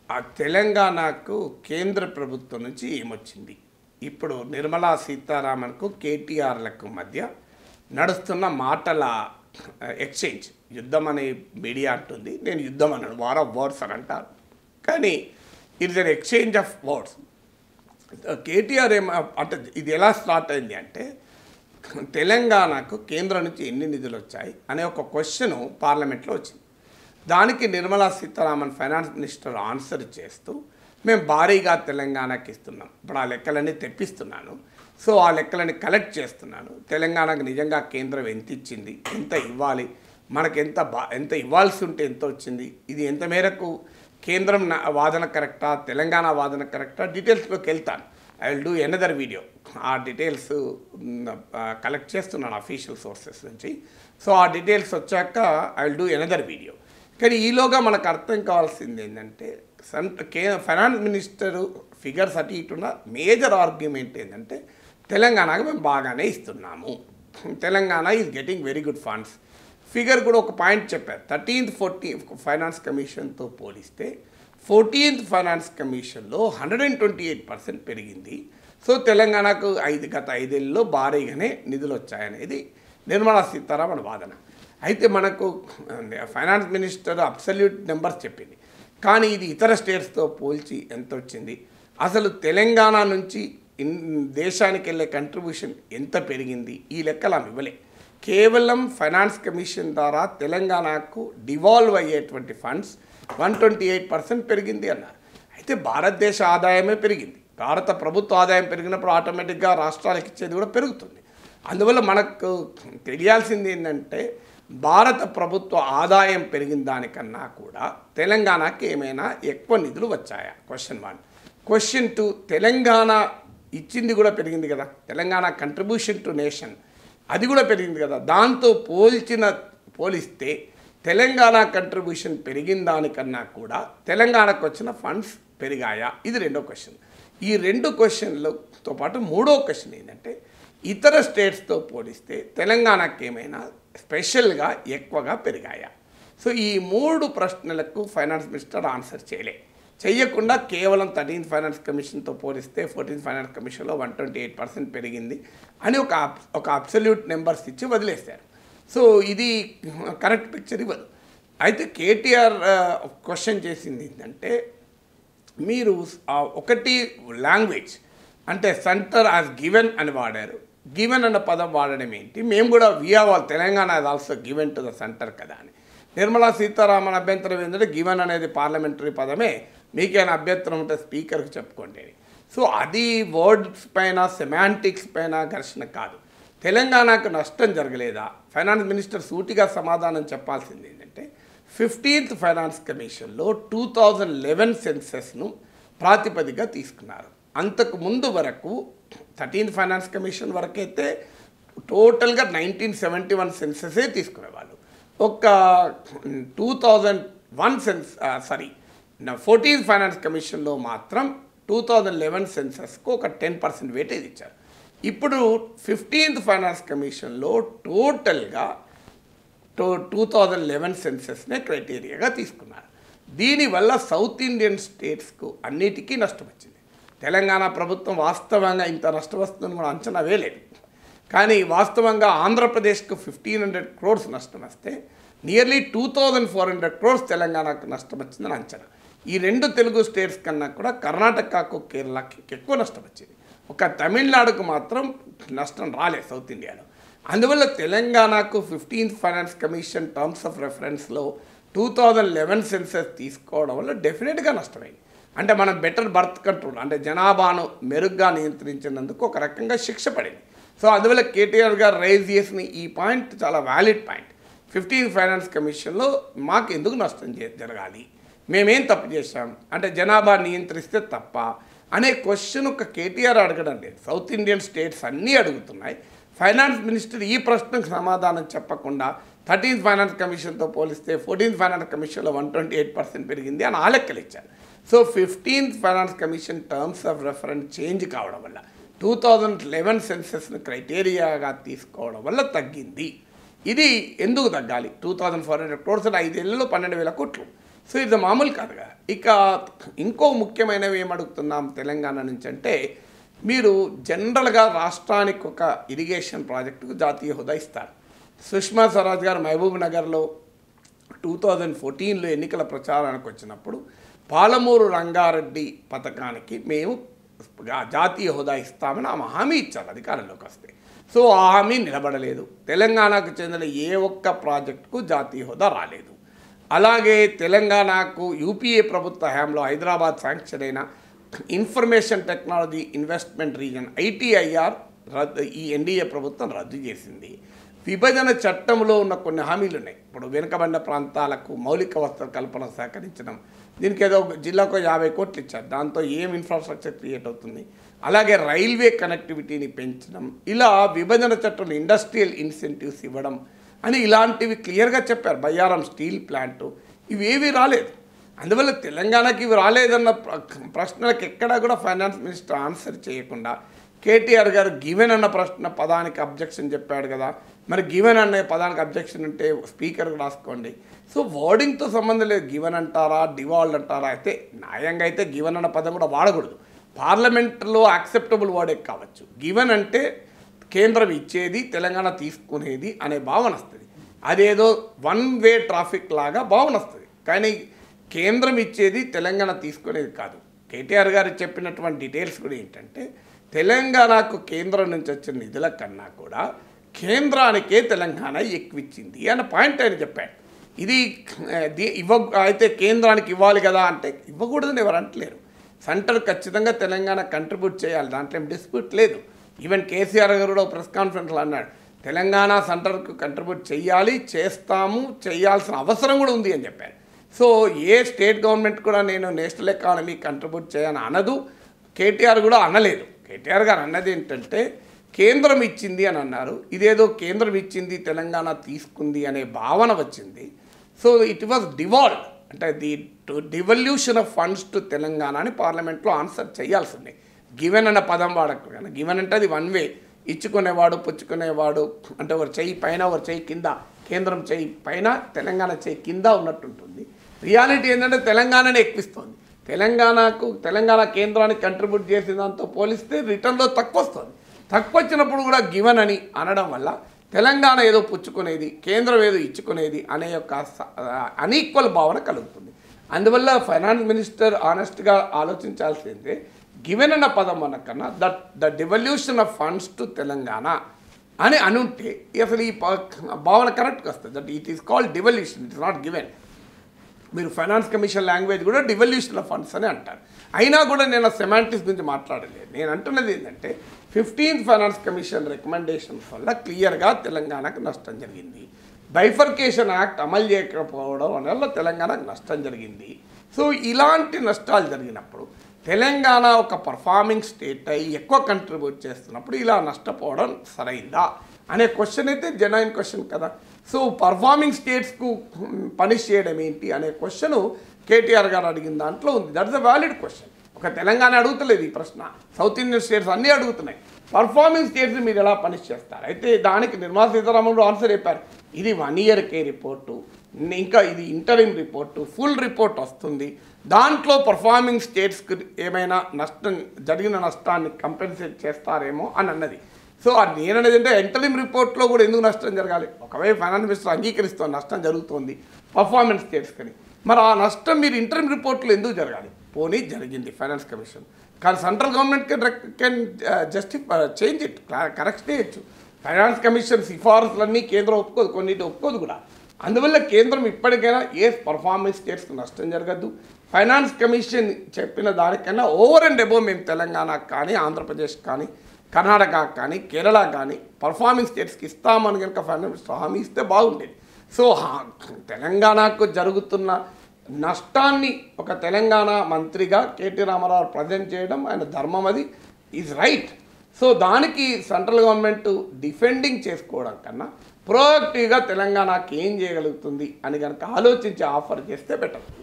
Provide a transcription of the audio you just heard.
ఆ తెలంగాణకు కేంద్ర ప్రభుత్వం నుంచి ఏమొచ్చింది ఇప్పుడు నిర్మలా సీతారామన్కు కేటీఆర్లకు మధ్య నడుస్తున్న మాటల ఎక్స్చేంజ్ యుద్ధం అనే మీడియా అంటుంది నేను యుద్ధం అన్నాను వార్ ఆఫ్ వర్డ్స్ అని అంటారు కానీ it's an exchange of words KTR ఏమ అంటే ఇది ఎలా స్టార్ట్ అయింది అంటే తెలంగాణకు కేంద్రం నుంచి ఎన్ని నిధులు వచ్చాయి అనే ఒక క్వశ్చన్ పార్లమెంట్లో వచ్చింది దానికి Nirmala Sitharaman finance minister answer చేస్తూ మేము భారీగా తెలంగాణకి ఇస్తున్నాం ఇప్పుడు ఆ లెక్కలన్నీ తెప్పిస్తున్నాను సో ఆ లెక్కలని కలెక్ట్ చేస్తున్నాను తెలంగాణకు నిజంగా కేంద్రం ఎంత ఇచ్చింది ఎంత ఇవ్వాలి మనకు ఎంత బా ఎంత ఇవ్వాల్సి ఉంటే ఎంత వచ్చింది ఇది ఎంత మేరకు కేంద్రం నా- వాదన కరెక్టా తెలంగాణ వాదన కరెక్టా డీటెయిల్స్లోకి వెళ్తాను I will do another video ఆ డీటెయిల్స్ కలెక్ట్ చేస్తున్నాను అఫీషియల్ సోర్సెస్ నుంచి సో ఆ డీటెయిల్స్ వచ్చాక I will do another video కానీ ఈలోగా మనకు అర్థం కావాల్సింది ఏంటంటే సెంట్ కే ఫైనాన్స్ మినిస్టర్ ఫిగర్స్ అటు ఇటున్న మేజర్ ఆర్గ్యుమెంట్ ఏంటంటే తెలంగాణకు మేము బాగానే ఇస్తున్నాము Telangana is getting very good funds figure కూడా ఒక పాయింట్ చెప్పారు థర్టీన్త్ ఫోర్టీన్త్ ఫైనాన్స్ కమిషన్తో పోలిస్తే ఫోర్టీన్త్ ఫైనాన్స్ కమిషన్లో hundred and twenty eight percent పెరిగింది సో తెలంగాణకు ఐదు గత ఐదేళ్ళలో భారీగానే నిధులు వచ్చాయనేది నిర్మలా సీతారామన్ వాదన అయితే మనకు ఫైనాన్స్ మినిస్టర్ అబ్సల్యూట్ నెంబర్స్ చెప్పింది కానీ ఇది ఇతర స్టేట్స్తో పోల్చి ఎంత వచ్చింది అసలు తెలంగాణ నుంచి ఇన్ దేశానికి వెళ్ళే కంట్రిబ్యూషన్ ఎంత పెరిగింది ఈ లెక్కలు ఆమె ఇవ్వలే కేవలం ఫైనాన్స్ కమిషన్ ద్వారా తెలంగాణకు డివాల్వ్ అయ్యేటువంటి funds one twenty eight percent పెరిగింది అన్నారు అయితే భారతదేశ ఆదాయమే పెరిగింది భారత ప్రభుత్వ ఆదాయం పెరిగినప్పుడు ఆటోమేటిక్గా రాష్ట్రాలకు ఇచ్చేది కూడా పెరుగుతుంది అందువల్ల మనకు తెలియాల్సింది ఏంటంటే భారత ప్రభుత్వ ఆదాయం పెరిగిన దానికన్నా కూడా తెలంగాణకి ఏమైనా ఎక్కువ నిధులు వచ్చాయా question one question two Telangana ఇచ్చింది కూడా పెరిగింది కదా తెలంగాణ కంట్రిబ్యూషన్ టు నేషన్ అది కూడా పెరిగింది కదా దాంతో పోల్చిన పోలిస్తే తెలంగాణ కంట్రిబ్యూషన్ పెరిగిన దానికన్నా కూడా తెలంగాణకు వచ్చిన ఫండ్స్ పెరిగాయా ఇది రెండో క్వశ్చన్ ఈ రెండు క్వశ్చన్లతో పాటు మూడో క్వశ్చన్ ఏంటంటే ఇతర స్టేట్స్తో పోలిస్తే తెలంగాణకి ఏమైనా స్పెషల్గా ఎక్కువగా పెరిగాయా సో ఈ మూడు ప్రశ్నలకు ఫైనాన్స్ మినిస్టర్ ఆన్సర్ చేయలే చెయ్యకుండా కేవలం థర్టీన్త్ ఫైనాన్స్ కమిషన్తో పోలిస్తే ఫోర్టీన్త్ ఫైనాన్స్ కమిషన్లో వన్ ట్వంటీ ఎయిట్ పర్సెంట్ పెరిగింది అని ఒక అబ్- ఒక అబ్సల్యూట్ నెంబర్స్ ఇచ్చి వదిలేశారు సో ఇది కరెక్ట్ పిక్చర్ ఇవ్వదు అయితే కేటీఆర్ క్వశ్చన్ చేసింది ఏంటంటే మీరు ఆ ఒకటి లాంగ్వేజ్ అంటే సెంటర్ యాజ్ గివెన్ అని వాడారు గివెన్ అన్న పదం వాడడం ఏంటి మేము కూడా we are all Telangana as also given to the centre కదా అని నిర్మలా సీతారామన్ అభ్యంతరం ఏంటంటే గివెన్ అనేది పార్లమెంటరీ పదమే మీకేమైనా అభ్యంతరం ఉంటే స్పీకర్కి చెప్పుకోండి అని సో అది వర్డ్స్ పైన సెమాంటిక్స్ పైన ఘర్షణ కాదు తెలంగాణకు నష్టం జరగలేదా ఫైనాన్స్ మినిస్టర్ సూటిగా సమాధానం చెప్పాల్సింది ఏంటంటే ఫిఫ్టీన్త్ ఫైనాన్స్ కమిషన్లో టూ థౌజండ్ లెవెన్ సెన్సెస్ను ప్రాతిపదికగా తీసుకున్నారు అంతకు ముందు వరకు థర్టీన్త్ ఫైనాన్స్ కమిషన్ వరకైతే టోటల్గా నైన్టీన్ సెవెంటీ వన్ సెన్సెసే తీసుకునేవాళ్ళు ఒక two thousand one census sorry fourteenth finance కమిషన్లో మాత్రం టూ థౌజండ్ లెవెన్ సెన్సెస్కు ఒక టెన్ పర్సెంట్ వెయిటేజ్ ఇచ్చారు ఇప్పుడు ఫిఫ్టీన్త్ ఫైనాన్స్ కమిషన్లో టోటల్గా టూ టూ థౌజండ్ లెవెన్ సెన్సెస్నే క్రైటీరియాగా తీసుకున్నారు దీనివల్ల సౌత్ ఇండియన్ స్టేట్స్కు అన్నిటికీ నష్టం వచ్చింది తెలంగాణ ప్రభుత్వం వాస్తవంగా ఇంత నష్టం వస్తుందని మనం అంచనా వేయలేదు కానీ వాస్తవంగా ఆంధ్రప్రదేశ్కు ఫిఫ్టీన్ హండ్రెడ్ క్రోర్స్ నష్టం వస్తే nearly two thousand four hundred crores తెలంగాణకు నష్టం వచ్చిందని అంచనా ఈ రెండు తెలుగు స్టేట్స్ కన్నా కూడా కర్ణాటకకు కేరళకి ఎక్కువ నష్టం వచ్చింది ఒక తమిళనాడుకు మాత్రం నష్టం రాలేదు సౌత్ ఇండియాలో అందువల్ల తెలంగాణకు fifteenth finance commission terms of రెఫరెన్స్లో టూ థౌజండ్ లెవెన్ సెన్సెస్ తీసుకోవడం వల్ల డెఫినెట్గా నష్టమైంది అంటే మనం బెటర్ బర్త్ కంట్రోల్ అంటే జనాభాను మెరుగ్గా నియంత్రించినందుకు ఒక రకంగా శిక్ష పడింది సో అందువల్ల కేటీఆర్ గారు రైజ్ చేసిన ఈ పాయింట్ చాలా వ్యాలిడ్ పాయింట్ ఫిఫ్టీన్త్ ఫైనాన్స్ కమిషన్లో మాకు ఎందుకు నష్టం చే- జరగాలి మేమేం తప్పు చేశాం అంటే జనాభా నియంత్రిస్తే తప్ప అనే క్వశ్చన్ ఒక కేటీఆర్ అడగడం లేదు సౌత్ ఇండియన్ స్టేట్స్ అన్నీ అడుగుతున్నాయి ఫైనాన్స్ మినిస్టర్ ఈ ప్రశ్నకు సమాధానం చెప్పకుండా థర్టీన్త్ ఫైనాన్స్ కమిషన్తో పోలిస్తే ఫోర్టీన్త్ ఫైనాన్స్ కమిషన్లో వన్ ట్వంటీ ఎయిట్ పర్సెంట్ పెరిగింది అని ఆ లెక్కలు ఇచ్చారు so fifteenth finance commission terms of reference change కావడం వల్ల టూ థౌజండ్ లెవెన్ సెన్సెస్ను క్రైటీరియాగా తీసుకోవడం వల్ల తగ్గింది ఇది ఎందుకు తగ్గాలి two thousand four hundred crores అంటే ఐదేళ్లలో పన్నెండు వేల కోట్లు సో ఇది మామూలు కాదుగా ఇక ఇంకో ముఖ్యమైనవి ఏమడుగుతున్నాం తెలంగాణ నుంచి అంటే మీరు జనరల్గా రాష్ట్రానికి ఒక ఇరిగేషన్ ప్రాజెక్టుకు జాతీయ హోదా ఇస్తారు సుష్మా స్వరాజ్ గారు మహబూబ్ నగర్లో టూ థౌజండ్ ఫోర్టీన్లో ఎన్నికల ప్రచారానికి వచ్చినప్పుడు పాలమూరు రంగారెడ్డి పథకానికి మేము గా- జాతీయ హోదా ఇస్తామని ఆమె హామీ ఇచ్చారు అధికారంలోకి వస్తే సో ఆ హామీ నిలబడలేదు తెలంగాణకు చెందిన ఏ ఒక్క ప్రాజెక్టుకు జాతీయ హోదా రాలేదు అలాగే తెలంగాణకు యూపీఏ ప్రభుత్వ హయాంలో హైదరాబాద్ శాంక్షన్ అయిన information technology investment region ITIR రద్దు ఈ ఎన్డీఏ ప్రభుత్వం రద్దు చేసింది విభజన చట్టంలో ఉన్న కొన్ని హామీలు ఉన్నాయి ఇప్పుడు వెనుకబడిన ప్రాంతాలకు మౌలిక వసతుల కల్పన సహకరించడం దీనికి ఏదో ఒక జిల్లాకు యాభై కోట్లు ఇచ్చారు దాంతో ఏం ఇన్ఫ్రాస్ట్రక్చర్ క్రియేట్ అవుతుంది అలాగే రైల్వే కనెక్టివిటీని పెంచడం ఇలా విభజన చట్టంలో ఇండస్ట్రియల్ ఇన్సెంటివ్స్ ఇవ్వడం అని ఇలాంటివి క్లియర్గా చెప్పారు బయ్యారం స్టీల్ ప్లాంటు ఇవేవి రాలేదు అందువల్ల తెలంగాణకి ఇవి రాలేదన్న ప్ర- ప్రశ్నలకు ఎక్కడా కూడా ఫైనాన్స్ మినిస్టర్ ఆన్సర్ చేయకుండా కేటీఆర్ గారు గివెన్ అన్న ప్రశ్న పదానికి అబ్జెక్షన్ చెప్పాడు కదా మరి గివెన్ అనే పదానికి అబ్జెక్షన్ ఉంటే స్పీకర్కి రాసుకోండి సో వర్డింగ్తో సంబంధం లేదు గివెన్ అంటారా డివాల్డ్ అంటారా అయితే న్యాయంగా అయితే గివెన్ అన్న పదం కూడా వాడకూడదు పార్లమెంట్లో యాక్సెప్టబుల్ వర్డే కావచ్చు గివెన్ అంటే కేంద్రం ఇచ్చేది తెలంగాణ తీసుకునేది అనే భావన వస్తుంది అదేదో వన్ వే ట్రాఫిక్ లాగా భావన వస్తుంది కానీ కేంద్రం ఇచ్చేది తెలంగాణ తీసుకునేది కాదు కేటీఆర్ గారు చెప్పినటువంటి డీటెయిల్స్ కూడా ఏంటంటే తెలంగాణకు కేంద్రం నుంచి వచ్చిన నిధుల కన్నా కూడా కేంద్రానికే తెలంగాణ ఎక్కువ ఇచ్చింది అన్న పాయింట్ ఆయన చెప్పాడు ఇది ఆ, ది- ఇవ్వ అయితే కేంద్రానికి ఇవ్వాలి కదా అంటే ఇవ్వకూడదని ఎవరు అంటలేరు సెంటర్ ఖచ్చితంగా తెలంగాణ కంట్రిబ్యూట్ చేయాలి దాంట్లో ఏం డిస్ప్యూట్ లేదు ఈవెన్ కేసీఆర్ గారు కూడా ప్రెస్ కాన్ఫరెన్స్లో అన్నాడు తెలంగాణ సెంటర్కు కంట్రిబ్యూట్ చేయాలి చేస్తాము చేయాల్సిన అవసరం కూడా ఉంది అని చెప్పారు సో ఏ స్టేట్ గవర్నమెంట్ కూడా నేను నేషనల్ ఎకానమీ కంట్రిబ్యూట్ చేయని అనదు కేటీఆర్ కూడా అనలేదు కేటీఆర్ గారు అన్నది ఏంటంటే కేంద్రం ఇచ్చింది అని అన్నారు ఇదేదో కేంద్రం ఇచ్చింది తెలంగాణ తీసుకుంది అనే భావన వచ్చింది సో ఇట్ వాజ్ డివాల్వ్ అంటే the devolution of funds to Telangana అని పార్లమెంట్లో ఆన్సర్ చేయాల్సి ఉంది గివెన్ అన్న పదం వాడకపోయినా గివెన్ అంటే అది వన్ వే ఇచ్చుకునేవాడు పుచ్చుకునేవాడు అంటే ఒక చెయ్యి పైన ఒక చెయ్యి కింద కేంద్రం చెయ్యి పైన తెలంగాణ చెయ్యి కింద ఉన్నట్టుంటుంది రియాలిటీ ఏంటంటే తెలంగాణనే ఎక్కిస్తుంది తెలంగాణకు తెలంగాణ కేంద్రానికి కంట్రిబ్యూట్ చేసిన దాంతో పోలిస్తే రిటర్న్లో తక్కువ వస్తుంది తక్కువ వచ్చినప్పుడు కూడా గివెన్ అని అనడం వల్ల తెలంగాణ ఏదో పుచ్చుకునేది కేంద్రం ఏదో ఇచ్చుకునేది అనే యొక్క అన్ఈక్వల్ భావన కలుగుతుంది అందువల్ల ఫైనాన్స్ మినిస్టర్ ఆనెస్ట్గా ఆలోచించాల్సిందే గివెన్ అన్న పదం అనకన్నా that the devolution of funds to Telangana అని అనుంటే అసలు ఈ ప- భావన కరెక్ట్గా వస్తుంది that it is called devolution it is not given మీరు ఫైనాన్స్ కమిషన్ లాంగ్వేజ్ కూడా డివల్యూషన్ ఆఫ్ ఫండ్స్ అని అంటారు అయినా కూడా నేను సెమాంటిక్స్ గురించి మాట్లాడలేదు నేను అంటున్నది ఏంటంటే ఫిఫ్టీన్త్ ఫైనాన్స్ కమిషన్ రికమెండేషన్స్ వల్ల క్లియర్గా తెలంగాణకు నష్టం జరిగింది బైఫర్కేషన్ యాక్ట్ అమలు చేయకపోవడం వల్ల తెలంగాణకు నష్టం జరిగింది సో ఇలాంటి నష్టాలు జరిగినప్పుడు తెలంగాణ ఒక పర్ఫార్మింగ్ స్టేట్ అయి ఎక్కువ కంట్రిబ్యూట్ చేస్తున్నప్పుడు ఇలా నష్టపోవడం సరైందా అనే క్వశ్చన్ అయితే జెన్యున్ క్వశ్చన్ కదా సో పర్ఫార్మింగ్ స్టేట్స్కు పనిష్ చేయడం ఏంటి అనే క్వశ్చన్ కేటీఆర్ గారు అడిగిన దాంట్లో ఉంది that is a valid question ఒక తెలంగాణ అడుగుతలేదు ఈ ప్రశ్న సౌత్ ఇండియన్ స్టేట్స్ అన్నీ అడుగుతున్నాయి పర్ఫార్మింగ్ స్టేట్స్ మీరు ఎలా పనిష్ చేస్తారు అయితే దానికి నిర్మలా సీతారామన్ ఆన్సర్ చెప్పారు ఇది వన్ ఇయర్కే రిపోర్టు ఇంకా ఇది ఇంటరిమ్ రిపోర్టు ఫుల్ రిపోర్ట్ వస్తుంది దాంట్లో పర్ఫార్మింగ్ స్టేట్స్కి ఏమైనా నష్టం జరిగిన నష్టాన్ని కంపెన్సేట్ చేస్తారేమో అని అన్నది సో అది నేననేది అంటే ఎంటరిమ్ రిపోర్ట్లో కూడా ఎందుకు నష్టం జరగాలి ఒకవేళ ఫైనాన్స్ మినిస్టర్ అంగీకరిస్తుంది నష్టం జరుగుతోంది పర్ఫార్మెన్స్ స్టేట్స్ కానీ మరి ఆ నష్టం మీరు ఇంటరిమ్ రిపోర్ట్లో ఎందుకు జరగాలి పోనీ జరిగింది ఫైనాన్స్ కమిషన్ కానీ central government can can justify change it correct చేయొచ్చు ఫైనాన్స్ కమిషన్ సిఫారసులన్నీ కేంద్రం ఒప్పుకోదు కొన్నిటి ఒప్పుకోదు కూడా అందువల్ల కేంద్రం ఇప్పటికైనా ఏ పర్ఫార్మెన్స్ స్టేట్స్కి నష్టం జరగద్దు ఫైనాన్స్ కమిషన్ చెప్పిన దానికన్నా ఓవర్ అండ్ అబోవ్ మేము తెలంగాణ కానీ ఆంధ్రప్రదేశ్ కానీ కర్ణాటక కానీ కేరళ కానీ పర్ఫార్మింగ్ స్టేట్స్కి ఇస్తామని కనుక ఫైనాన్స్ మినిస్టర్ హామీ ఇస్తే బాగుండేది సో హా- తెలంగాణకు జరుగుతున్న నష్టాన్ని ఒక తెలంగాణ మంత్రిగా కేటీ రామారావు ప్రజెంట్ చేయడం ఆయన ధర్మం అది ఈజ్ రైట్ సో దానికి సెంట్రల్ గవర్నమెంట్ డిఫెండింగ్ చేసుకోవడం కన్నా ప్రోయాక్టివ్గా తెలంగాణకి ఏం చేయగలుగుతుంది అని కనుక ఆలోచించి ఆఫర్ చేస్తే బెటర్